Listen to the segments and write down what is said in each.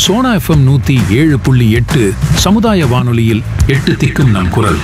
Sona FM நூத்தி ஏழு புள்ளி எட்டு சமுதாய வானொலியில் எட்டு திக்கும் நம் குரல்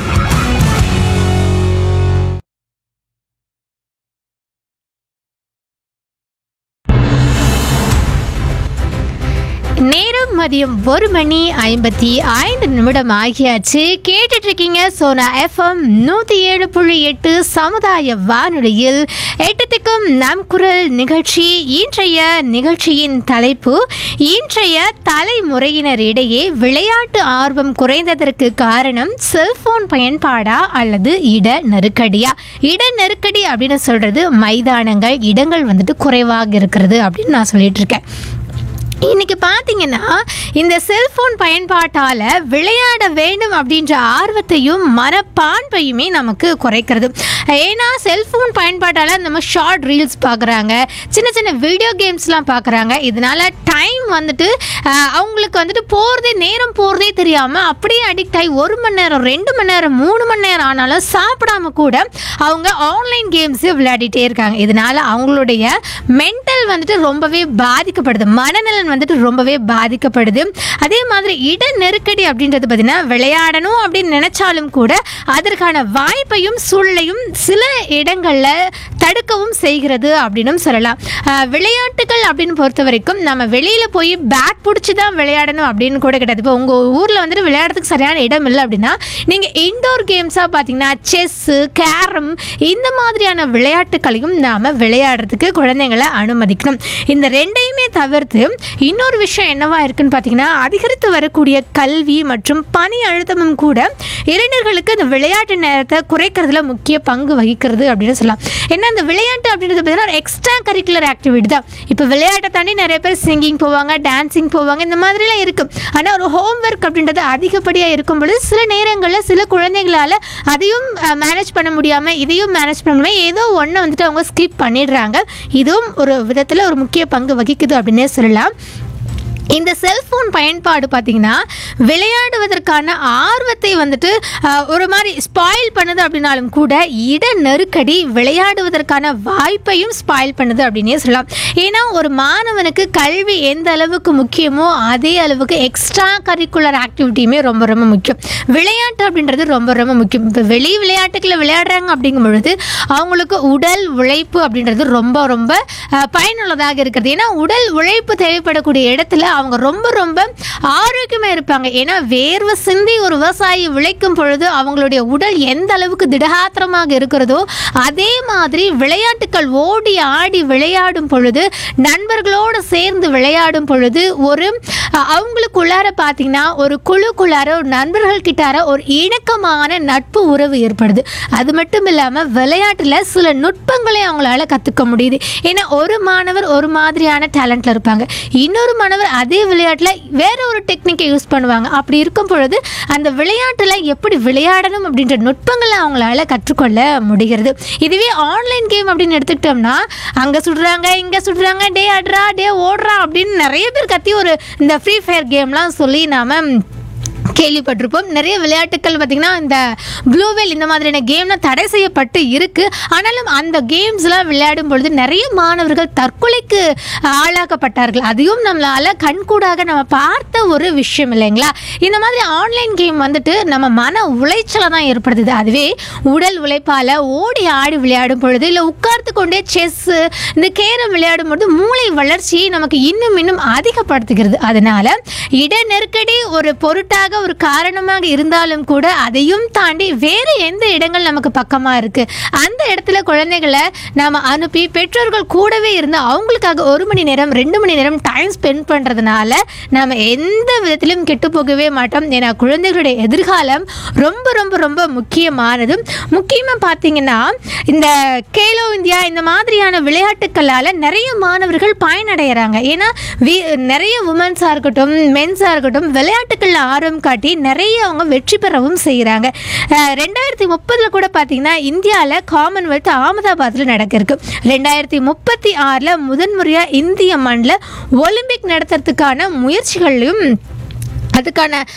நேரம் மதியம் ஒரு மணி ஐம்பத்தி ஐந்து நிமிடம் ஆகியாச்சு கேட்டுட்டு இருக்கீங்க சோனா எஃப்எம் நூத்தி ஏழு புள்ளி எட்டு சமுதாய வானொலியில் எட்டத்துக்கும் நம் குரல் நிகழ்ச்சி இன்றைய நிகழ்ச்சியின் தலைப்பு இன்றைய தலைமுறையினரிடையே விளையாட்டு ஆர்வம் குறைந்ததற்கு காரணம் செல்போன் பயன்பாடா அல்லது இட நெருக்கடியா இட நெருக்கடி அப்படின்னு சொல்றது மைதானங்கள் இடங்கள் வந்துட்டு குறைவாக இருக்கிறது அப்படின்னு நான் சொல்லிட்டு இருக்கேன் இன்னைக்கு பார்த்தீங்கன்னா இந்த செல்போன் பயன்பாட்டால் விளையாட வேண்டும் அப்படின்ற ஆர்வத்தையும் மனப்பான்பையுமே நமக்கு குறைக்கிறது ஏன்னா செல்போன் பயன்பாட்டால் நம்ம ஷார்ட் ரீல்ஸ் பார்க்குறாங்க சின்ன சின்ன வீடியோ கேம்ஸ்லாம் பார்க்குறாங்க இதனால டைம் வந்துட்டு அஹ், அவங்களுக்கு வந்துட்டு போகிறதே நேரம் போகிறதே தெரியாமல் அப்படியே அடிக்ட் ஆகி ஒரு மணி நேரம் ரெண்டு மணி நேரம் மூணு மணி நேரம் ஆனாலும் சாப்பிடாம கூட அவங்க ஆன்லைன் கேம்ஸ் விளையாடிட்டே இருக்காங்க இதனால அவங்களுடைய மென்டல் வந்துட்டு ரொம்பவே பாதிக்கப்படுது மனநலன் வந்துட்டு ரொம்பவே பாதிக்கப்படுது அதே மாதிரி இட நெருக்கடி அப்படின்றது பார்த்தீங்கன்னா விளையாடணும் அப்படின்னு நினைச்சாலும் கூட அதற்கான வாய்ப்பையும் சூழலையும் சில இடங்களில் தடுக்கவும் செய்கிறது அப்படின்னும் சொல்லலாம் அஹ், விளையாட்டுகள் அப்படின்னு பொறுத்த வரைக்கும் நம்ம வெளியில் போய் பேட் பிடிச்சி தான் விளையாடணும் அப்படின்னு கூட கிடையாது இப்போ உங்கள் ஊரில் வந்துட்டு விளையாடுறதுக்கு சரியான இடம் இல்லை அப்படின்னா நீங்கள் இன்டோர் கேம்ஸாக பார்த்தீங்கன்னா செஸ்ஸு கேரம் இந்த மாதிரியான விளையாட்டுகளையும் நாம் விளையாடுறதுக்கு குழந்தைங்களை அனுமதிக்கணும் இந்த ரெண்டையுமே தவிர்த்து இன்னொரு விஷயம் என்னவா இருக்குன்னு பார்த்தீங்கன்னா அதிகரித்து வரக்கூடிய கல்வி மற்றும் பணி அழுத்தமும் கூட இளைஞர்களுக்கு இந்த விளையாட்டு நேரத்தை குறைக்கிறதுல முக்கிய பங்கு வகிக்கிறது அப்படின்னு சொல்லலாம் ஏன்னா இந்த விளையாட்டு அப்படின்றது பார்த்தீங்கன்னா ஒரு எக்ஸ்ட்ரா கரிக்குலர் ஆக்டிவிட்டி தான் இப்போ விளையாட்டை தாண்டி நிறைய பேர் சிங்கிங் போவாங்க டான்சிங் போவாங்க இந்த மாதிரிலாம் இருக்கும் ஆனால் ஒரு ஹோம்ஒர்க் அப்படின்றது அதிகப்படியாக இருக்கும் பொழுது சில நேரங்களில் சில குழந்தைகளால் அதையும் மேனேஜ் பண்ண முடியாமல் இதையும் மேனேஜ் பண்ண முடியாமல் ஏதோ ஒன்று வந்துட்டு அவங்க ஸ்கிப் பண்ணிடுறாங்க இதுவும் ஒரு விதத்தில் ஒரு முக்கிய பங்கு வகிக்குது அப்படின்னே சொல்லலாம் இந்த செல்போன் பயன்பாடு பார்த்தீங்கன்னா விளையாடுவதற்கான ஆர்வத்தை வந்துட்டு அஹ், ஒரு மாதிரி ஸ்பாயில் பண்ணுது அப்படின்னாலும் கூட இட நெருக்கடி விளையாடுவதற்கான வாய்ப்பையும் ஸ்பாயில் பண்ணுது அப்படின்னே சொல்லலாம் ஏன்னா ஒரு மாணவனுக்கு கல்வி எந்த அளவுக்கு முக்கியமோ அதே அளவுக்கு எக்ஸ்ட்ரா கரிக்குலர் ஆக்டிவிட்டியுமே ரொம்ப ரொம்ப முக்கியம் விளையாட்டு அப்படின்றது ரொம்ப ரொம்ப முக்கியம் இப்போ வெளி விளையாட்டுகளை விளையாடுறாங்க அப்படிங்கும் பொழுது அவங்களுக்கு உடல் உழைப்பு அப்படின்றது ரொம்ப ரொம்ப அஹ், பயனுள்ளதாக இருக்கிறது ஏன்னா உடல் உழைப்பு தேவைப்படக்கூடிய இடத்துல அவங்க ரொம்ப ரொம்ப ஆரோக்கியமாக இருப்பாங்க ஏன்னா வேர்வை சிந்தி ஒரு விவசாயி விளைக்கும் பொழுது அவங்களுடைய உடல் எந்த அளவுக்கு திடகாத்திரமாக இருக்கிறதோ அதே மாதிரி விளையாட்டுக்கள் ஓடி ஆடி விளையாடும் பொழுது நண்பர்களோடு சேர்ந்து விளையாடும் பொழுது ஒரு அஹ், அவங்களுக்குள்ளார பார்த்தீங்கன்னா ஒரு குழுக்குள்ளார ஒரு நண்பர்கள் கிட்டார ஒரு இணக்கமான நட்பு உறவு ஏற்படுது அது மட்டும் இல்லாமல் விளையாட்டில் சில நுட்பங்களை அவங்களால கற்றுக்க முடியுது ஏன்னா ஒரு மாணவர் ஒரு மாதிரியான டேலண்ட்ல இருப்பாங்க இன்னொரு மாணவர் அதே விளையாட்டில் வேற ஒரு டெக்னிக்கை யூஸ் பண்ணுவாங்க அப்படி இருக்கும் பொழுது அந்த விளையாட்டில் எப்படி விளையாடணும் அப்படின்ற நுட்பங்களை அவங்களால கற்றுக்கொள்ள முடிகிறது இதுவே ஆன்லைன் கேம் அப்படின்னு எடுத்துக்கிட்டோம்னா அங்கே சுடுறாங்க இங்கே சுடுறாங்க டே ஆடுறா டே ஓடுறா அப்படின்னு நிறைய பேர் கத்தி ஒரு இந்த ஃப்ரீ ஃபயர் கேம்லாம் சொல்லி நாம கேள்விப்பட்டிருப்போம் நிறைய விளையாட்டுகள் பார்த்திங்கன்னா இந்த ப்ளூவேல் இந்த மாதிரியான கேம்லாம் தடை செய்யப்பட்டு இருக்கு ஆனாலும் அந்த கேம்ஸ்லாம் விளையாடும் பொழுது நிறைய மாணவர்கள் தற்கொலைக்கு ஆளாக்கப்பட்டார்கள் அதையும் நம்மளால கண்கூடாக நம்ம பார்த்த ஒரு விஷயம் இல்லைங்களா இந்த மாதிரி ஆன்லைன் கேம் வந்துட்டு நம்ம மன உளைச்சலை தான் ஏற்படுத்துது அதுவே உடல் உழைப்பால் ஓடி ஆடி விளையாடும் பொழுது இல்லை உட்கார்ந்து கொண்டே செஸ்ஸு இந்த கேரம் விளையாடும் பொழுது மூளை வளர்ச்சியை நமக்கு இன்னும் இன்னும் அதிகப்படுத்துகிறது அதனால இட நெருக்கடி ஒரு பொருட்டாக ஒரு காரணமாக இருந்தாலும் கூட அதையும் தாண்டி வேறு எந்த இடங்கள் நமக்கு பக்கமாக இருக்கு அந்த இடத்துல குழந்தைகளை நாம அனுப்பி பெற்றோர்கள் கூடவே இருந்து அவங்களுக்காக ஒரு மணி நேரம் ரெண்டு மணி நேரம் டைம் ஸ்பெண்ட் பண்ணுறதுனால நாம எந்த விதத்திலும் கெட்டு போகவே மாட்டோம் ஏன்னா குழந்தைகளுடைய எதிர்காலம் ரொம்ப ரொம்ப ரொம்ப முக்கியமானது முக்கியமாக பார்த்தீங்கன்னா இந்த கேலோ இந்தியா இந்த மாதிரியான விளையாட்டுக்களால் நிறைய மாணவர்கள் பயனடைகிறாங்க ஏன்னா வி- நிறைய உமன்ஸாக இருக்கட்டும் மென்ஸாக இருக்கட்டும் விளையாட்டுகளில் ஆர்வம் காட்டி நிறைய அவங்க வெற்றி பெறவும் செய்கிறாங்க ரெண்டாயிரத்தி முப்பதில் கூட பார்த்தீங்கன்னா இந்தியாவில் காமன்வெல்த் அகமதாபாத்தில் நடக்க இருக்கு ரெண்டாயிரத்தி முப்பத்தி ஆறில் முதன்முறையாக இந்திய மண்ணில் ஒலிம்பிக் நடத்துறதுக்கான முயற்சிகளையும் அதுக்கான